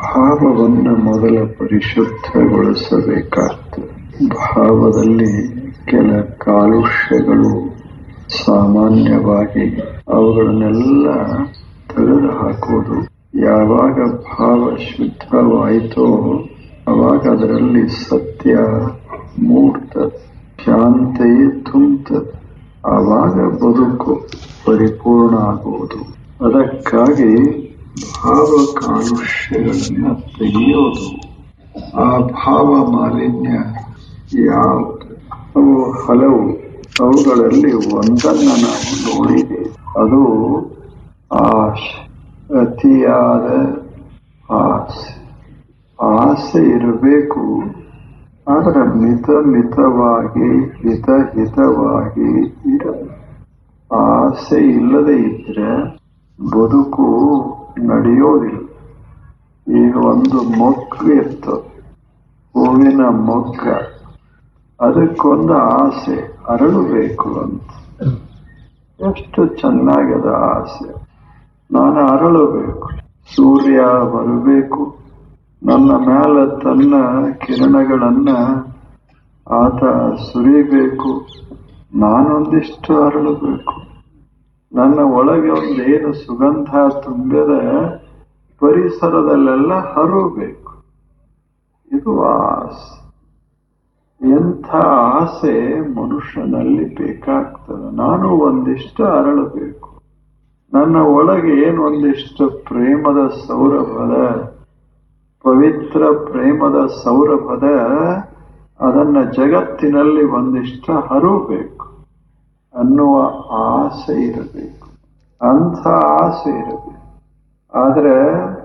ಭಾವವನ್ನ ಮೊದಲ ಪರಿಶುದ್ಧಗೊಳಿಸಬೇಕಾಗ್ತದೆ ಭಾವದಲ್ಲಿ ಕೆಲ ಕಾಲುಷ್ಯಗಳು ಸಾಮಾನ್ಯವಾಗಿ ಅವುಗಳನ್ನೆಲ್ಲ ತೆಗೆದು ಹಾಕುವುದು ಯಾವಾಗ ಭಾವ ಶುದ್ಧವಾಯಿತೋ ಅವಾಗ ಅದರಲ್ಲಿ ಸತ್ಯ ಮೂಡ್ತದೆ ಶಾಂತಿ ತುಂಬುತ್ತದೆ ಆವಾಗ ಬದುಕು ಪರಿಪೂರ್ಣ ಆಗುವುದು ಅದಕ್ಕಾಗಿ ಭಾವ ಕಾಲುಷ್ಯಗಳನ್ನ ತೆಗೆಯೋದು ಆ ಭಾವ ಮಾಲಿನ್ಯ ಯಾವುದು ಅವು ಹಲವು ಅವುಗಳಲ್ಲಿ ಒಂದನ್ನ ನಾವು ನೋಡಿದ್ದೇವೆ ಅದು ಆಶೆ ಅತಿಯಾದ ಆಸೆ ಆಸೆ ಇರಬೇಕು ಆದರೆ ಮಿತ ಮಿತವಾಗಿ ಹಿತ ಹಿತವಾಗಿ ಇರ ಆಸೆ ಇಲ್ಲದೆ ಇದ್ರೆ ಬದುಕು ನಡೆಯೋದಿಲ್ಲ ಈಗ ಒಂದು ಮೊಗ್ಗು ಇರ್ತದೆ ಹೂವಿನ ಮೊಗ್ಗ ಅದಕ್ಕೊಂದು ಆಸೆ ಅರಳಬೇಕು ಅಂತ ಎಷ್ಟು ಚೆನ್ನಾಗದ ಆಸೆ ನಾನು ಅರಳಬೇಕು ಸೂರ್ಯ ಬರಬೇಕು ನನ್ನ ಮೇಲೆ ತನ್ನ ಕಿರಣಗಳನ್ನ ಆತ ಸುರಿಬೇಕು ನಾನೊಂದಿಷ್ಟು ಅರಳಬೇಕು ನನ್ನ ಒಳಗೆ ಒಂದೇನು ಸುಗಂಧ ತುಂಬಿದ ಪರಿಸರದಲ್ಲೆಲ್ಲ ಹರಬೇಕು ಇದು ಆಸೆ ಎಂಥ ಆಸೆ ಮನುಷ್ಯನಲ್ಲಿ ಬೇಕಾಗ್ತದೆ ನಾನು ಒಂದಿಷ್ಟು ಅರಳಬೇಕು ನನ್ನ ಒಳಗೆ ಏನು ಒಂದಿಷ್ಟು ಪ್ರೇಮದ ಸೌರಭದ ಪವಿತ್ರ ಪ್ರೇಮದ ಸೌರಭದ ಅದನ್ನ ಜಗತ್ತಿನಲ್ಲಿ ಒಂದಿಷ್ಟು ಹರಬೇಕು ಅನ್ನುವ ಆಸೆ ಇರಬೇಕು ಅಂಥ ಆಸೆ ಇರಬೇಕು ಆದರೆ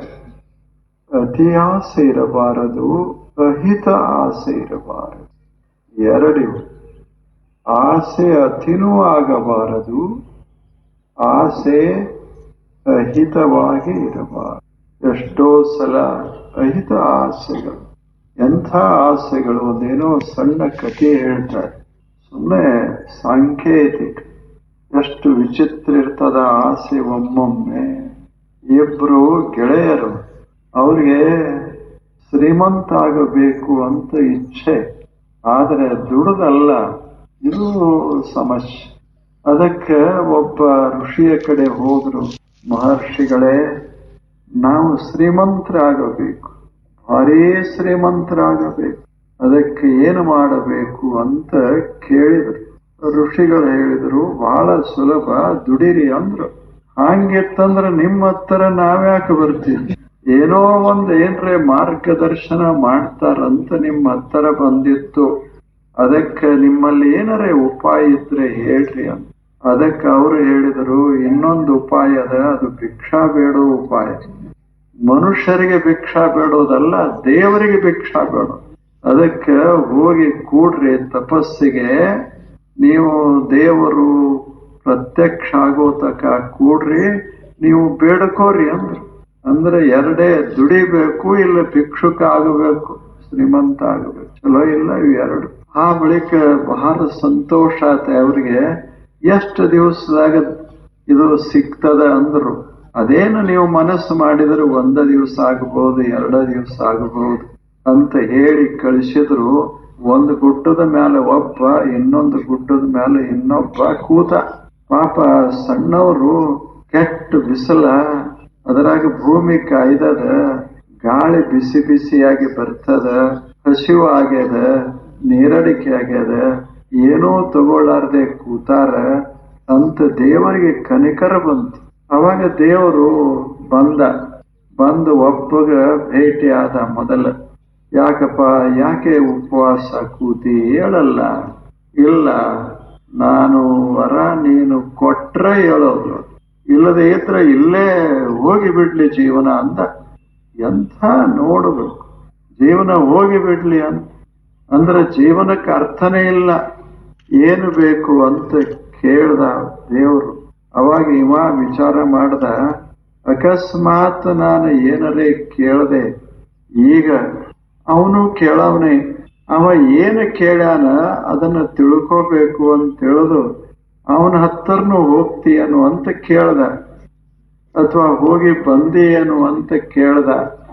ಅತಿ ಆಸೆ ಇರಬಾರದು ಅಹಿತ ಆಸೆ ಇರಬಾರದು ಎರಡಿವು ಆಸೆ ಅತಿನೂ ಆಗಬಾರದು ಆಸೆ ಅಹಿತವಾಗಿ ಇರಬಾರದು ಎಷ್ಟೋ ಸಲ ಅಹಿತ ಆಸೆಗಳು ಎಂಥ ಆಸೆಗಳು ಒಂದೇನೋ ಸಣ್ಣ ಕಥೆ ಹೇಳ್ತಾರೆ ಸುಮ್ಮನೆ ಸಾಂಕೇತಿಕ ಎಷ್ಟು ವಿಚಿತ್ರ ಇರ್ತದ ಆಸೆ ಒಮ್ಮೊಮ್ಮೆ ಇಬ್ರು ಗೆಳೆಯರು ಅವ್ರಿಗೆ ಶ್ರೀಮಂತ ಆಗಬೇಕು ಅಂತ ಇಚ್ಛೆ ಆದರೆ ದುಡದಲ್ಲ ಇದು ಸಮಸ್ಯೆ ಅದಕ್ಕೆ ಒಬ್ಬ ಋಷಿಯ ಕಡೆ ಹೋದ್ರು ಮಹರ್ಷಿಗಳೇ ನಾವು ಶ್ರೀಮಂತರಾಗಬೇಕು ಭಾರೀ ಶ್ರೀಮಂತರಾಗಬೇಕು ಅದಕ್ಕೆ ಏನು ಮಾಡಬೇಕು ಅಂತ ಕೇಳಿದ್ರು ಋಷಿಗಳು ಹೇಳಿದ್ರು ಬಹಳ ಸುಲಭ ದುಡಿರಿ ಅಂದ್ರು ಹಂಗಿತ್ತಂದ್ರ ನಿಮ್ಮ ಹತ್ರ ನಾವ್ಯಾಕೆ ಬರ್ತೀವಿ ಏನೋ ಒಂದ್ ಏನ್ರೆ ಮಾರ್ಗದರ್ಶನ ಮಾಡ್ತಾರಂತ ನಿಮ್ಮ ಹತ್ರ ಬಂದಿತ್ತು ಅದಕ್ಕೆ ನಿಮ್ಮಲ್ಲಿ ಏನಾರೇ ಉಪಾಯ ಇದ್ರೆ ಹೇಳ್ರಿ ಅಂತ ಅದಕ್ಕೆ ಅವರು ಹೇಳಿದರು ಇನ್ನೊಂದು ಉಪಾಯ ಅದ ಅದು ಭಿಕ್ಷಾ ಬೇಡೋ ಉಪಾಯ ಮನುಷ್ಯರಿಗೆ ಭಿಕ್ಷಾ ಬೇಡೋದಲ್ಲ ದೇವರಿಗೆ ಭಿಕ್ಷಾ ಬೇಡ ಅದಕ್ಕೆ ಹೋಗಿ ಕೂಡ್ರಿ ತಪಸ್ಸಿಗೆ ನೀವು ದೇವರು ಪ್ರತ್ಯಕ್ಷ ಆಗೋ ತಕ ಕೂಡ್ರಿ ನೀವು ಬೇಡ್ಕೋರಿ ಅಂದ್ರು ಅಂದ್ರೆ ಎರಡೇ ದುಡಿಬೇಕು ಇಲ್ಲ ಭಿಕ್ಷುಕ ಆಗಬೇಕು ಶ್ರೀಮಂತ ಆಗಬೇಕು ಚಲೋ ಇಲ್ಲ ಇವು ಎರಡು ಆ ಬಳಿಕ ಬಹಳ ಸಂತೋಷ ಆತ ಅವ್ರಿಗೆ ಎಷ್ಟು ದಿವಸದಾಗ ಇದು ಸಿಗ್ತದ ಅಂದ್ರು ಅದೇನು ನೀವು ಮನಸ್ಸು ಮಾಡಿದ್ರೆ ಒಂದ ದಿವಸ ಆಗಬಹುದು ಎರಡ ದಿವಸ ಆಗಬಹುದು ಅಂತ ಹೇಳಿ ಕಳಿಸಿದ್ರು ಒಂದು ಗುಡ್ಡದ ಮೇಲೆ ಒಬ್ಬ ಇನ್ನೊಂದು ಗುಡ್ಡದ ಮೇಲೆ ಇನ್ನೊಬ್ಬ ಕೂತ ಪಾಪ ಸಣ್ಣವರು ಕೆಟ್ಟ ಬಿಸಿಲ ಅದರಾಗ ಭೂಮಿ ಕಾಯ್ದದ ಗಾಳಿ ಬಿಸಿ ಬಿಸಿಯಾಗಿ ಬರ್ತದ ಹಸಿವು ಆಗ್ಯದ ನೀರಡಿಕೆ ಆಗ್ಯದ ಏನೂ ತಗೊಳ್ಳಾರ್ದೆ ಕೂತಾರ ಅಂತ ದೇವರಿಗೆ ಕನಿಕರ ಬಂತು ಅವಾಗ ದೇವರು ಬಂದ ಬಂದು ಒಬ್ಬಗ ಭೇಟಿ ಆದ ಮೊದಲ ಯಾಕಪ್ಪ ಯಾಕೆ ಉಪವಾಸ ಕೂತಿ ಹೇಳಲ್ಲ ಇಲ್ಲ ನಾನು ವರ ನೀನು ಕೊಟ್ರೆ ಹೇಳೋದು ಇಲ್ಲದೆ ಇತ್ರ ಇಲ್ಲೇ ಹೋಗಿ ಬಿಡ್ಲಿ ಜೀವನ ಅಂದ ಎಂಥ ನೋಡಬೇಕು ಜೀವನ ಹೋಗಿ ಬಿಡ್ಲಿ ಅಂತ ಅಂದ್ರೆ ಜೀವನಕ್ಕೆ ಅರ್ಥನೇ ಇಲ್ಲ ಏನು ಬೇಕು ಅಂತ ಕೇಳ್ದ ದೇವರು ಅವಾಗ ಇವ ವಿಚಾರ ಮಾಡ್ದ ಅಕಸ್ಮಾತ್ ನಾನು ಏನರೇ ಕೇಳದೆ ಈಗ ಅವನು ಕೇಳವನೇ ಅವ ಏನು ಕೇಳ್ಯಾನ ಅದನ್ನ ತಿಳ್ಕೋಬೇಕು ಅಂತ ತಿಳಿದು ಅವನ ಹತ್ತರ್ನು ಹೋಗ್ತೀಯನು ಅಂತ ಕೇಳ್ದ ಅಥವಾ ಹೋಗಿ ಬಂದೀಯನು ಅಂತ ಕೇಳ್ದ